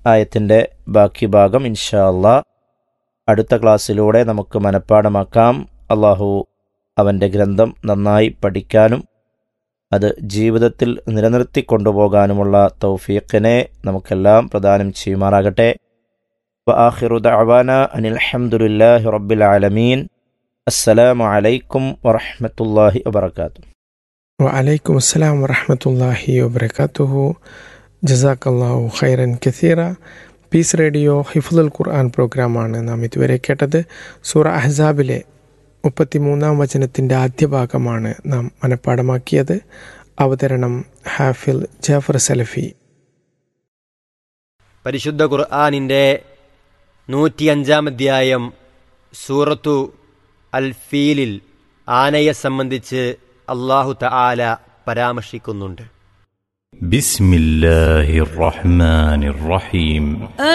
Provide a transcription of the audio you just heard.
ആയത്തിൻ്റെ ബാക്കി ഭാഗം ഇൻഷാ അള്ളാ അടുത്ത ക്ലാസ്സിലൂടെ നമുക്ക് മനഃപ്പാടമാക്കാം അള്ളാഹു അവൻ്റെ ഗ്രന്ഥം നന്നായി പഠിക്കാനും അത് ജീവിതത്തിൽ നിലനിർത്തി കൊണ്ടുപോകാനുമുള്ള തൗഫീഖിനെ നമുക്കെല്ലാം പ്രദാനം ചെയ്യുമാറാകട്ടെ وآخر دعوانا أن الحمد لله رب العالمين السلام عليكم ورحمة الله وبركاته വലൈക്കും അസ്സലാം വറഹമത്തല്ലാഹി വബർക്കാത്തുഹു ജസാക്കല്ലാഹു ഖൈറൻ കസീറ പീസ് റേഡിയോ ഹിഫുൽ ഖുർആൻ പ്രോഗ്രാമാണ് നാം ഇതുവരെ കേട്ടത് സൂറ അഹ്സാബിലെ മുപ്പത്തിമൂന്നാം വചനത്തിൻ്റെ ആദ്യ ഭാഗമാണ് നാം മനഃപ്പാടമാക്കിയത് അവതരണം ഹാഫിൽ ജാഫർ സലഫി പരിശുദ്ധ ഖുർആാനിൻ്റെ നൂറ്റിയഞ്ചാം അധ്യായം സൂറത്തു അൽ ഫീലിൽ ആനയെ സംബന്ധിച്ച് അള്ളാഹു തആല പരാമർശിക്കുന്നുണ്ട് بسم الله الرحمن الرحيم